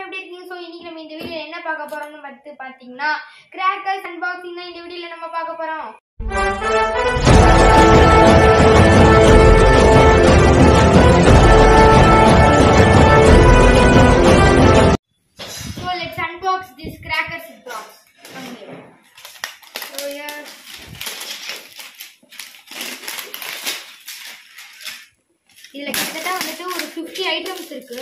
எப்படி இருக்கீங்க ஸோ இன்னைக்கு நம்ம இந்த வீடியோ என்ன பார்க்க போறோம்னு பார்த்து பார்த்தீங்கன்னா கிராக்கர்ஸ் அன்பாக்சிங் தான் இந்த வீடியோல நம்ம பார்க்க போறோம் So let's unbox this crackers box. Come here. So yeah. இதுல கிட்டத்தட்ட வந்துட்டு ஒரு 50 ஐட்டம்ஸ் இருக்கு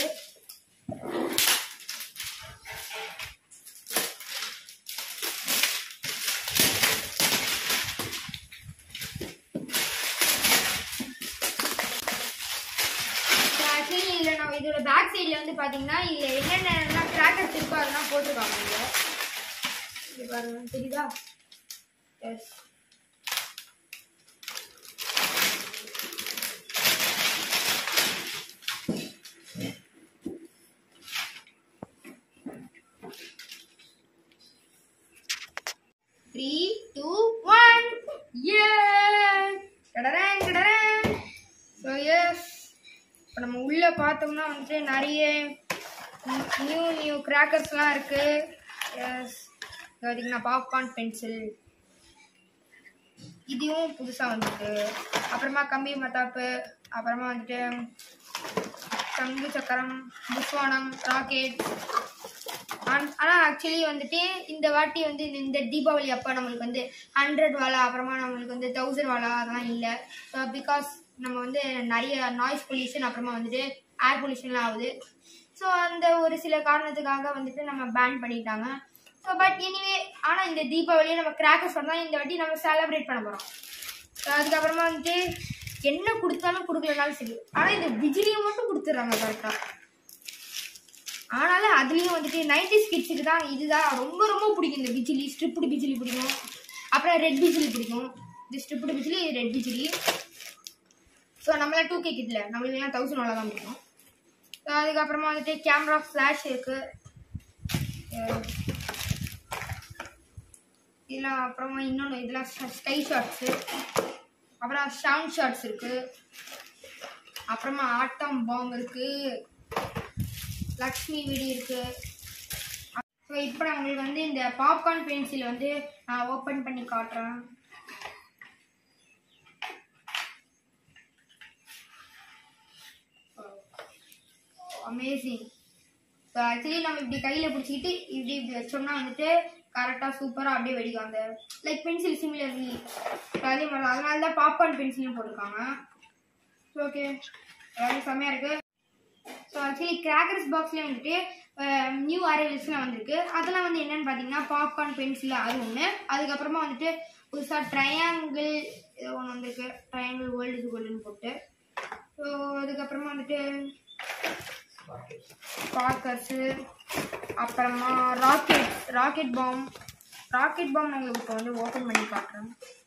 ஆக்சுவலி இதில் நம்ம இதோட பேக் சைடில் வந்து பார்த்தீங்கன்னா இதில் என்னென்னலாம் கிராக்கர்ஸ் இருக்கோ அதெல்லாம் போட்டிருக்காங்க இங்கே இது பாருங்க தெரியுதா எஸ் த்ரீ டூ ஒன் ஏ கடறேன் கடறேன் ஸோ எஸ் இப்போ நம்ம உள்ளே பார்த்தோம்னா வந்துட்டு நிறைய நியூ நியூ கிராக்கர்ஸ்லாம் இருக்குது எஸ் பார்த்தீங்கன்னா பாப்கார்ன் பென்சில் இதுவும் புதுசாக வந்திருக்கு அப்புறமா கம்பி மத்தாப்பு அப்புறமா வந்துட்டு சங்கு சக்கரம் புஷ்வானம் ராக்கெட் ஆனால் ஆக்சுவலி வந்துட்டு இந்த வாட்டி வந்து இந்த- இந்த தீபாவளி அப்போ நம்மளுக்கு வந்து ஹண்ட்ரட் வாலா அப்புறமா நம்மளுக்கு வந்து தௌசண்ட் வாலா அதெல்லாம் இல்லை பிகாஸ் நம்ம வந்து நிறைய நாய்ஸ் பொல்யூஷன் அப்புறமா வந்துட்டு ஏர் பொல்யூஷன்லாம் ஆகுது ஸோ அந்த ஒரு சில காரணத்துக்காக வந்துட்டு நம்ம பேன் பண்ணிட்டாங்க ஸோ பட் எனிவே ஆனால் இந்த தீபாவளியை நம்ம கிராக்கர்ஸ் தான் இந்த வாட்டி நம்ம செலிப்ரேட் பண்ண போகிறோம் அதுக்கப்புறமா வந்துட்டு என்ன கொடுத்தாலும் கொடுக்கலனாலும் சரி ஆனால் இந்த பிஜிலியை மட்டும் கொடுத்துட்றாங்க கரெக்டாக ஆனாலும் அதுலேயும் வந்துட்டு நைன்டிஸ் கிட்ஸுக்கு தான் இதுதான் ரொம்ப ரொம்ப பிடிக்கும் இந்த பிஜிலி ஸ்ட்ரிப்டு பிஜிலி பிடிக்கும் அப்புறம் ரெட் பிஜிலி பிடிக்கும் இது ஸ்ட்ரிப்டு பிஜிலி இது ரெட் பிஜிலி ஸோ நம்மளாம் டூ கே கிட்ல நம்மளுக்கு எல்லாம் தௌசண்ட் நல்லா தான் பிடிக்கும் So, அதுக்கப்புறமா வந்துட்டு கேமரா ஃப்ளாஷ் இருக்கு அஹ் இதெல்லாம் அப்புறமா இன்னொன்று இதெல்லாம் ஸ்கை ஷாட்ஸு அப்புறம் சவுண்ட் ஷாட்ஸ் இருக்கு அப்புறமா ஆட்டம் பாம் இருக்கு லக்ஷ்மி வெடி இருக்கு ஸோ இப்போ நான் உங்களுக்கு வந்து இந்த பாப்கார்ன் பென்சில் வந்து நான் ஓப்பன் பண்ணி காட்டுறேன் அமேசிங் ஸோ ஆக்சுவலி நம்ம இப்படி கையில் பிடிச்சிக்கிட்டு இப்படி இப்படி வச்சோம்னா வந்துட்டு கரெக்டாக சூப்பராக அப்படியே வெடிக்கும் அந்த லைக் பென்சில் சிமிலர்லி அதே மாதிரி தான். அதனால தான் பாப்கார்ன் பென்சிலும் போட்டிருக்காங்க ஓகே எல்லாமே செம்மையாக இருக்குது ஸோ ஆக்சுவலி கிராக்கர்ஸ் பாக்ஸ்லேயே வந்துட்டு நியூ அரைவல்ஸ்லாம் வந்திருக்கு அதெல்லாம் வந்து என்னன்னு பார்த்தீங்கன்னா பாப்கார்ன் பென்சில் அது ஒன்று அதுக்கப்புறமா வந்துட்டு புதுசாக ட்ரையாங்கிள் ஏதோ ஒன்று வந்திருக்கு ட்ரையாங்கிள் வேர்ல்டு கோல்டுன்னு போட்டு ஸோ அதுக்கப்புறமா வந்துட்டு ஸ்பார்க்கர்ஸு அப்புறமா rocket rocket bomb rocket bomb நான் உங்களுக்கு இப்போ வந்து ஓப்பன் பண்ணி காட்டுறேன்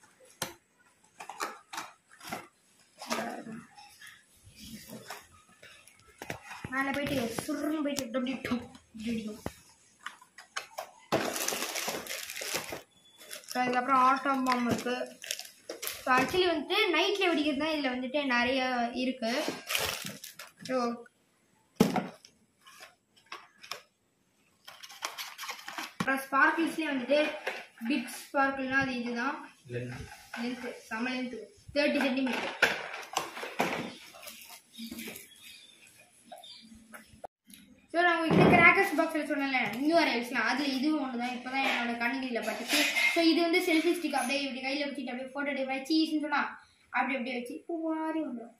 மேலே போயிட்டு சுருன்னு போயிட்டு இப்படி அப்படி டும் இப்படி அடிக்கும் So, அதுக்கப்புறம் ஆட்டம் பாம் இருக்கு ஸோ ஆக்சுவலி வந்துட்டு நைட்டில் வெடிக்கிறது தான் இதில் வந்துட்டு நிறைய இருக்கு ஸோ அப்புறம் ஸ்பார்க்கிள்ஸ்லேயே வந்துட்டு பிட் ஸ்பார்க்கிள்னா அது இதுதான் லென்த்து செம லென்த்து தேர்ட்டி சென்டிமீட்டர் ஸோ நான் உங்ககிட்ட கிராக்கர்ஸ் பாக்ஸில் சொன்னேன்ல நியூ அரைவல்ஸ்லாம் அதில் இதுவும் ஒன்று தான் இப்போ தான் என்னோட கண்ணுகளில் பட்டுச்சு ஸோ இது வந்து செல்ஃபி ஸ்டிக் அப்படியே இப்படி கையில் வச்சுட்டு அப்படியே ஃபோட்டோ எடுத்து சீஸ்னு சொன்னால் அப்படி அப்படியே வச்சு பூவாரி வந்துடும்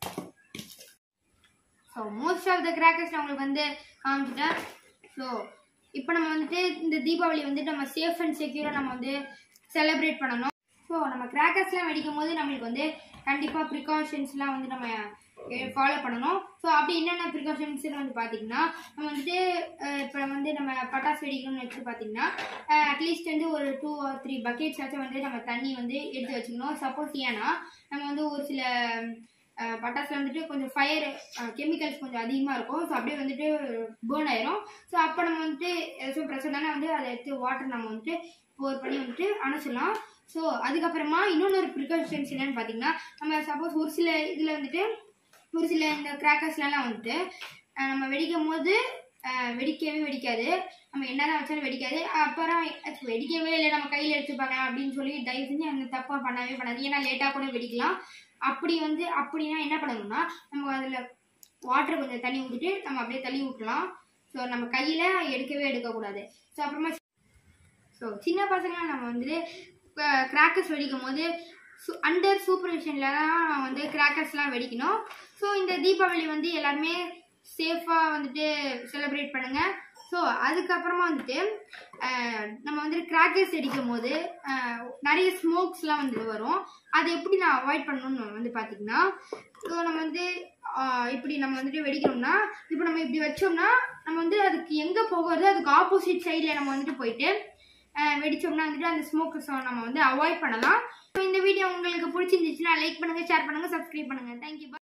so most of the crackers நான் உங்களுக்கு வந்து காமிச்சிட்டேன் ஸோ இப்போ நம்ம வந்துட்டு இந்த தீபாவளி வந்துட்டு நம்ம சேஃப் அண்ட் செக்யூராக நம்ம வந்து செலிப்ரேட் பண்ணணும் ஸோ நம்ம கிராக்கர்ஸ்லாம் வெடிக்கும் போது நம்மளுக்கு வந்து கண்டிப்பாக ப்ரிகாஷன்ஸ்லாம் வந்து நம்ம ஃபாலோ பண்ணணும் ஸோ அப்படி என்னென்ன ப்ரிகாஷன்ஸ்னு வந்து பார்த்தீங்கன்னா நம்ம வந்துட்டு இப்போ வந்து நம்ம பட்டாசு வெடிக்கணும்னு வச்சு பார்த்தீங்கன்னா அட்லீஸ்ட் வந்து ஒரு டூ ஆர் த்ரீ பக்கெட்ஸ் ஆச்சும் வந்து நம்ம தண்ணி வந்து எடுத்து வச்சுக்கணும் சப்போஸ் ஏன்னா நம்ம வந்து ஒரு சில அஹ், பட்டாசுல வந்துட்டு கொஞ்சம் ஃபயர் கெமிக்கல்ஸ் கொஞ்சம் அதிகமாக இருக்கும் ஸோ அப்படியே வந்துட்டு பேர்ன் ஆயிரும் ஸோ அப்போ நம்ம வந்துட்டு ஏதாச்சும் பிரச்சனை வந்து அதை எடுத்து வாட்டர் நம்ம வந்துட்டு போர் பண்ணி வந்துட்டு அணைச்சிடலாம் ஸோ அதுக்கப்புறமா இன்னொன்று ஒரு ப்ரிகாஷன்ஸ் என்னன்னு பார்த்தீங்கன்னா நம்ம சப்போஸ் ஒரு சில இதில் வந்துட்டு ஒரு சில இந்த கிராக்கர்ஸ்லாம் வந்துட்டு அஹ், நம்ம வெடிக்கும் போது அஹ், வெடிக்கவே வெடிக்காது நம்ம என்னதான் வச்சாலும் வெடிக்காது அப்புறம் அது வெடிக்கவே இல்லை நம்ம கையில் எடுத்துப்பாங்க அப்படின்னு சொல்லி தயவு செஞ்சு அந்த தப்பாக பண்ணவே பண்ணாது ஏன்னா லேட்டாக கூட வெடிக்கலாம் அப்படி வந்து அப்படின்னா என்ன பண்ணணும்னா நம்ம அதில் வாட்டர் கொஞ்சம் தண்ணி ஊற்றிட்டு நம்ம அப்படியே தள்ளி விட்டுலாம் ஸோ நம்ம கையில் எடுக்கவே எடுக்கக்கூடாது ஸோ அப்புறமா ஸோ சின்ன பசங்க நம்ம வந்து கிராக்கர்ஸ் வெடிக்கும் போது அண்டர் சூப்பர்விஷனில் தான் வந்து கிராக்கர்ஸ்லாம் வெடிக்கணும் ஸோ இந்த தீபாவளி வந்து எல்லாருமே சேஃபாக வந்துட்டு செலிப்ரேட் பண்ணுங்கள் ஸோ அதுக்கப்புறமா வந்துட்டு அஹ், நம்ம வந்துட்டு கிராக்கர்ஸ் வெடிக்கும் போது அஹ், நிறைய ஸ்மோக்ஸ்லாம் வந்து வரும் அதை எப்படி நான் அவாய்ட் பண்ணணும்னு வந்து பார்த்தீங்கன்னா ஸோ நம்ம வந்து ஆஹ், இப்படி நம்ம வந்துட்டு வெடிக்கணும்னா இப்போ நம்ம இப்படி வச்சோம்னா நம்ம வந்து அதுக்கு எங்கே போகிறதோ அதுக்கு ஆப்போசிட் சைடில் நம்ம வந்துட்டு போயிட்டு ஆஹ், வெடிச்சோம்னா வந்துட்டு அந்த ஸ்மோக்கர்ஸ் நம்ம வந்து அவாய்ட் பண்ணலாம் ஸோ இந்த வீடியோ உங்களுக்கு பிடிச்சிருந்துச்சுன்னா லைக் பண்ணுங்கள் ஷேர் பண்ணுங்கள் சப்ஸ்கிரைப் பண்ணுங்கள் தேங்க்யூ